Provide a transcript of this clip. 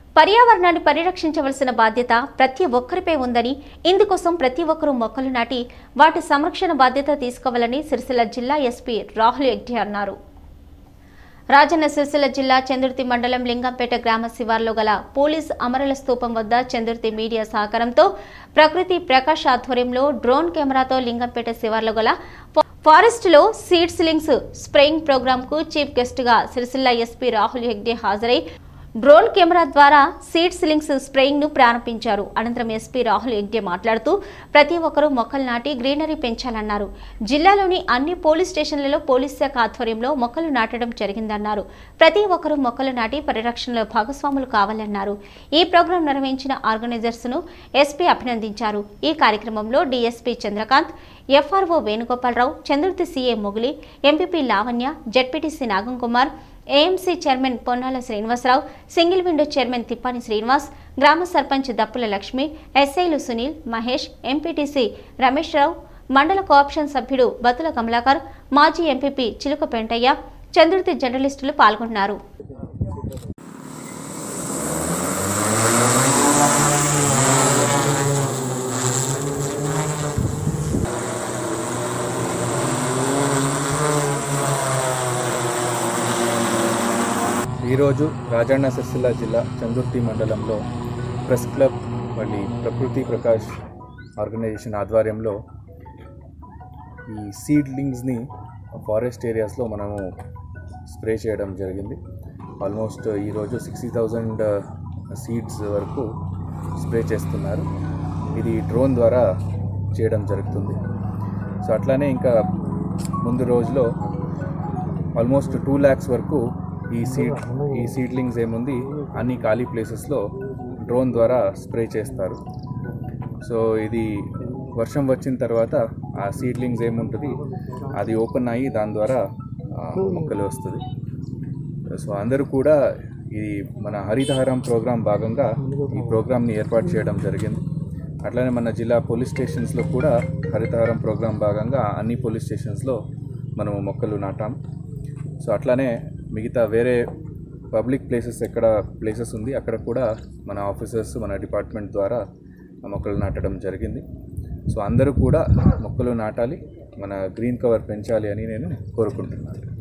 పర్యావరణాన్ని పరిరక్షించవలసిన బాధ్యత ప్రతి ఒక్కరిపై ఉందని ఇందుకోసం ప్రతి ఒక్కరూ మొక్కలు నాటి వాటి సంరక్షణ బాధ్యత తీసుకోవాలని సిరిసిల్ల జిల్లా ఎస్పీ రాహుల్ ఎగ్డే అన్నారు రాజన్న సిరిసిల్ల జిల్లా చందుర్తి మండలం లింగంపేట గ్రామ శివార్లో గల పోలీస్ అమరుల స్తూపం వద్ద చందుర్తి మీడియా సహకారంతో ప్రకృతి ప్రకాష్ ఆధ్వర్యంలో డ్రోన్ కెమెరాతో లింగంపేట శివార్లో గల ఫారెస్ట్ లో సీడ్స్ లింక్స్ స్ప్రేయింగ్ ప్రోగ్రామ్ కు చీఫ్ గెస్ట్ గా సిరిసిల్ల ఎస్పీ రాహుల్ హెగ్డే హాజరై డ్రోన్ కెమెరా ద్వారా సీడ్ సిలింగ్స్ స్ప్రేయింగ్ ను ప్రారంభించారు అనంతరం ఎస్పీ రాహుల్ హెగ్డే మాట్లాడుతూ ప్రతి ఒక్కరూ మొక్కలు నాటి గ్రీనరీ పెంచాలన్నారు జిల్లాలోని అన్ని పోలీస్ స్టేషన్లలో పోలీస్ శాఖ ఆధ్వర్యంలో మొక్కలు నాటడం జరిగిందన్నారు ప్రతి ఒక్కరూ మొక్కలు నాటి పరిరక్షణలో భాగస్వాములు కావాలన్నారు ఈ ప్రోగ్రాం నిర్వహించిన ఆర్గనైజర్స్ ను ఎస్పీ అభినందించారు ఈ కార్యక్రమంలో డీఎస్పీ చంద్రకాంత్ ఎఫ్ఆర్ఓ వేణుగోపాలరావు చంద్రుతి CA Moguli MPP Lavanya ZPTC Nagam Kumar AMC chairman Ponnala Srinivasarao single window chairman Thippani Srinivas గ్రామ సర్పంచ్ దప్పుల లక్ష్మి ఎస్ఐలు సునీల్ మహేష్ ఎంపీటీసీ రమేష్ రావు మండల కోఆప్షన్ సభ్యుడు బతుల కమలాకర్ మాజీ ఎంపీపీ చిలుక పెంటయ్య చంద్రుతి జర్నలిస్టులు పాల్గొన్నారు ఈరోజు రాజన్న సిరిసిల్ల జిల్లా చందుర్తి మండలంలో ప్రెస్ క్లబ్ మళ్ళీ ప్రకృతి ప్రకాష్ ఆర్గనైజేషన్ ఆధ్వర్యంలో ఈ సీడ్లింగ్స్ని ఫారెస్ట్ ఏరియాస్లో మనము స్ప్రే చేయడం జరిగింది ఆల్మోస్ట్ ఈరోజు సిక్స్టీ థౌజండ్ సీడ్స్ వరకు స్ప్రే చేస్తున్నారు ఇది డ్రోన్ ద్వారా చేయడం జరుగుతుంది సో అట్లానే ఇంకా ముందు రోజులో ఆల్మోస్ట్ టూ ల్యాక్స్ వరకు ఈ సీడ్ ఈ సీడ్లింగ్స్ ఏముంది అన్ని ఖాళీ ప్లేసెస్లో డ్రోన్ ద్వారా స్ప్రే చేస్తారు సో ఇది వర్షం వచ్చిన తర్వాత ఆ సీడ్లింగ్స్ ఏముంటుంది అది ఓపెన్ అయ్యి దాని ద్వారా ఆ, మొక్కలు వస్తుంది సో అందరూ కూడా ఇది మన హరితహారం ప్రోగ్రాం భాగంగా ఈ ప్రోగ్రామ్ని ఏర్పాటు చేయడం జరిగింది అట్లనే మన జిల్లా పోలీస్ స్టేషన్స్లో కూడా హరితహారం ప్రోగ్రాం భాగంగా అన్ని పోలీస్ స్టేషన్స్లో మనము మొక్కలు నాటాం సో అట్లానే మిగతా వేరే పబ్లిక్ ప్లేసెస్ ఎక్కడ ప్లేసెస్ ఉంది అక్కడ కూడా మన ఆఫీసర్స్ మన డిపార్ట్మెంట్ ద్వారా ఆ మొక్కలు నాటడం జరిగింది సో అందరూ కూడా మొక్కలు నాటాలి మన గ్రీన్ కవర్ పెంచాలి అని నేను కోరుకుంటున్నాను